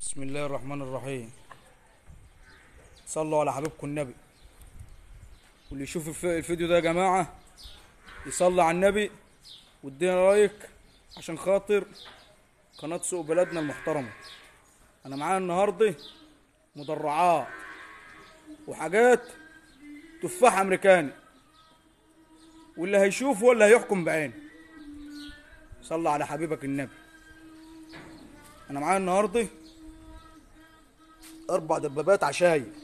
بسم الله الرحمن الرحيم صلوا على حبيبكم النبي واللي يشوف الف- الفيديو ده يا جماعة يصلي على النبي وادينا لايك عشان خاطر قناة سوق بلدنا المحترمة أنا معايا النهاردة مدرعات وحاجات تفاح أمريكاني واللي هيشوف هو اللي هيحكم بعينه صلى على حبيبك النبي أنا معايا النهارده اربع دبابات عشاية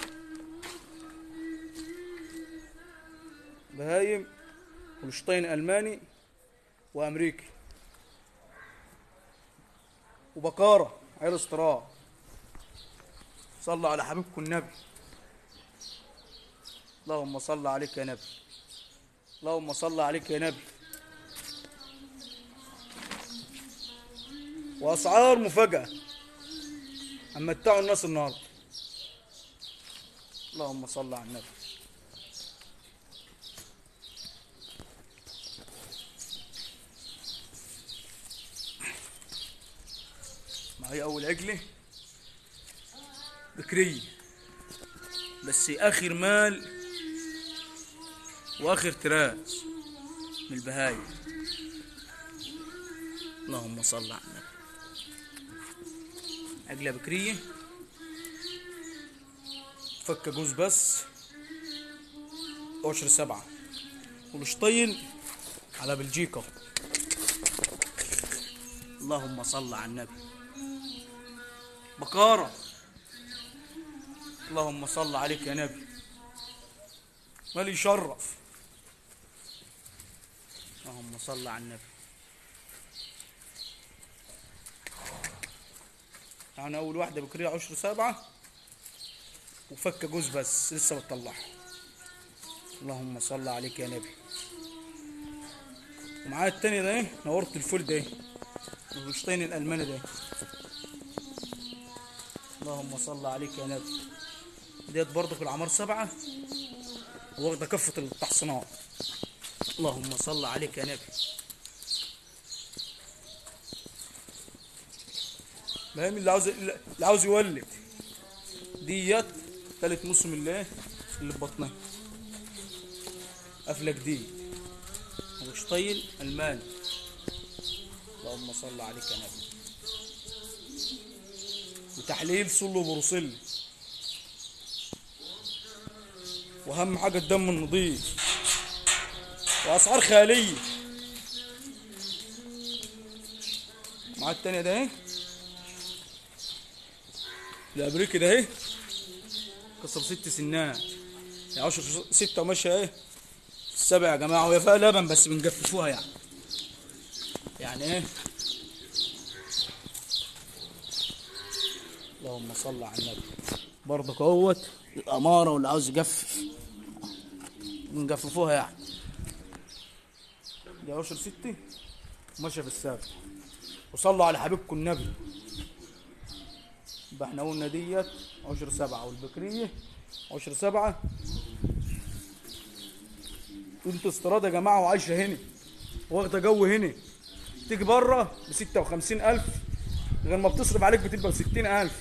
بهايم هولشتاين الماني وامريكي وبكارة عير استراء صلى على حبيبكم النبي اللهم صل عليك يا نبي اللهم صل عليك يا نبي واسعار مفاجأة همتعوا الناس النهارده اللهم صل على النبي معايا اول عجله بكريه بس اخر مال واخر تراس من البهايم اللهم صل على النبي عجله بكريه فك جوز بس عشر سبعة والشطين على بلجيكا اللهم صل على النبي بقارة اللهم صل عليك يا نبي مالي يشرف اللهم صل على النبي يعني أول واحدة بكرية عشر سبعة وفك جوز بس لسه بتطلعها اللهم صل عليك يا نبي ومعايا التاني ده ايه نورت الفول ده ايه الغشطين الالماني ده اللهم صل عليك يا نبي ديت برضه في العمار سبعة واخدة كفة التحصينات اللهم صل عليك يا نبي فاهم اللي عاوز اللي عاوز يولد ديت تالت موسم اللي اللي في بطنها قفله جديد وشطيل الماني اللهم صل عليك يا نبي وتحليل سلو بروسيل واهم حاجه الدم النظيف واسعار خياليه مع التانية ده اهي الامريكي ده اهي كسر ست سنات يعني عشر ستة وماشية ايه السبع يا جماعة وهي فيها لبن بس بنجففوها يعني يعني ايه اللهم صل على النبي برضك اهوت الأمارة واللي عاوز يجفف بنجففوها يعني دي عشر ستة ماشية في السابع وصلوا على حبيبكم النبي يبقى احنا قلنا ديت عشر سبعة والبكرية عشر سبعة انت استيراد يا جماعة وعايشة هنا واخدة جو هنا تيجي بره بستة وخمسين ألف غير ما بتصرف عليك بتبقى بستين ألف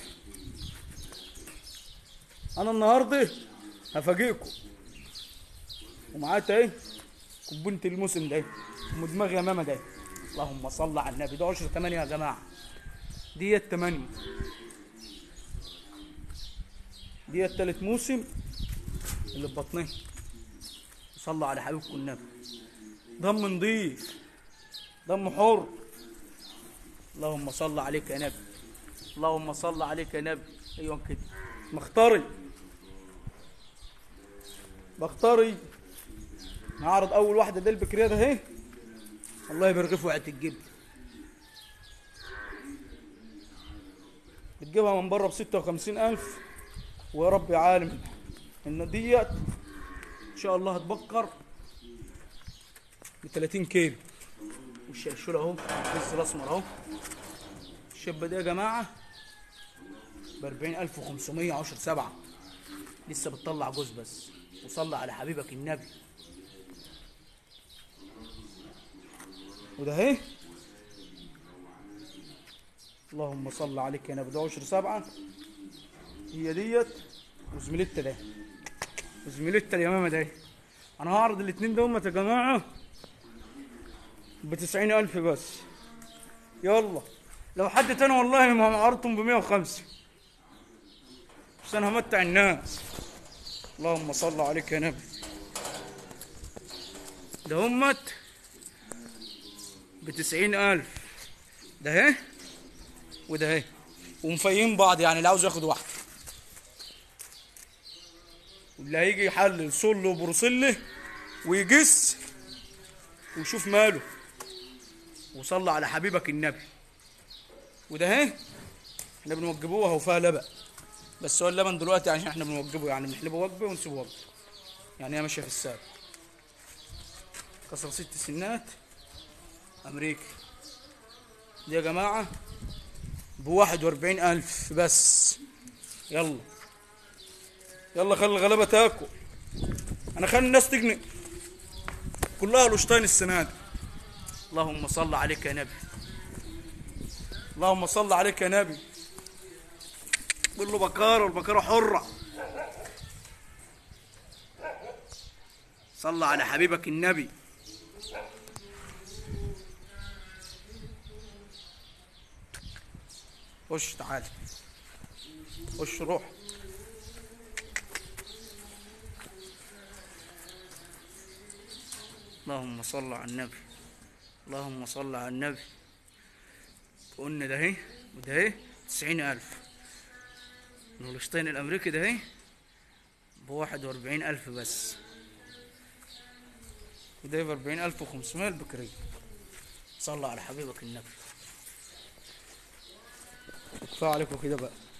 أنا النهاردة هفاجئكم ومعايا ايه كوبونة الموسم ده ام دماغي يا ماما ده اللهم صل على النبي ده عشر تمانية يا جماعة ديت تمانية ديت تالت موسم اللي في بطنها صلوا على حبيبكم النبي دم نضيف دم حر اللهم صل عليك يا نبي اللهم صل عليك يا نبي ايوه كده مختاري بختاري نعرض اول واحده دي البكريه ده اهي الله يبارك في وقت الجبن بتجيبها من بره ب 56000 ويا رب يا عالم ان ديت ان شاء الله هتبكر ب 30 كيلو والشلشول اهو الفز الاسمر اهو الشبه دي يا جماعه ب 40500 10 سبعة لسه بتطلع جوز بس وصلي على حبيبك النبي وده اهي اللهم صل عليك يا نبي ده عشر سبعة هي ديت وزميلتها ده وزميلتها اليمامة ده انا هعرض الاتنين دول يا جماعة بتسعين ألف بس يلا لو حد تاني والله ما عرضتهم بمية وخمسة بس انا همتع الناس اللهم صل عليك يا نبي ده همت بتسعين ألف ده اهي وده اهي ومفيين بعض يعني اللي عاوز ياخد واحدة واللي هيجي يحلل صل وبروسلة ويجس ويشوف ماله وصلى على حبيبك النبي وده اهي احنا بنوجبوها وفيها لبن بس هو اللبن دلوقتي عشان احنا بنوجبه يعني بنحلبه وجبه ونسيبه وجبه يعني هي ماشيه في السابق كسر ست سنات امريكي دي يا جماعه بواحد واربعين الف بس يلا يلا خلي الغلابه تاكل انا خلي الناس تجني كلها الوشطين السنه دي اللهم صل عليك يا نبي اللهم صل عليك يا نبي قول له بكاره والبكاره حره صل على حبيبك النبي خش تعال خش روح اللهم صل على النبي اللهم صل على النبي قلنا ده اهي وده اهي تسعين ألف الهولشتاين الأمريكي ده اهي بواحد وأربعين ألف بس وده بأربعين ألف وخمسمائة البكرية صلى على حبيبك النبي كفاية عليكم كده بقى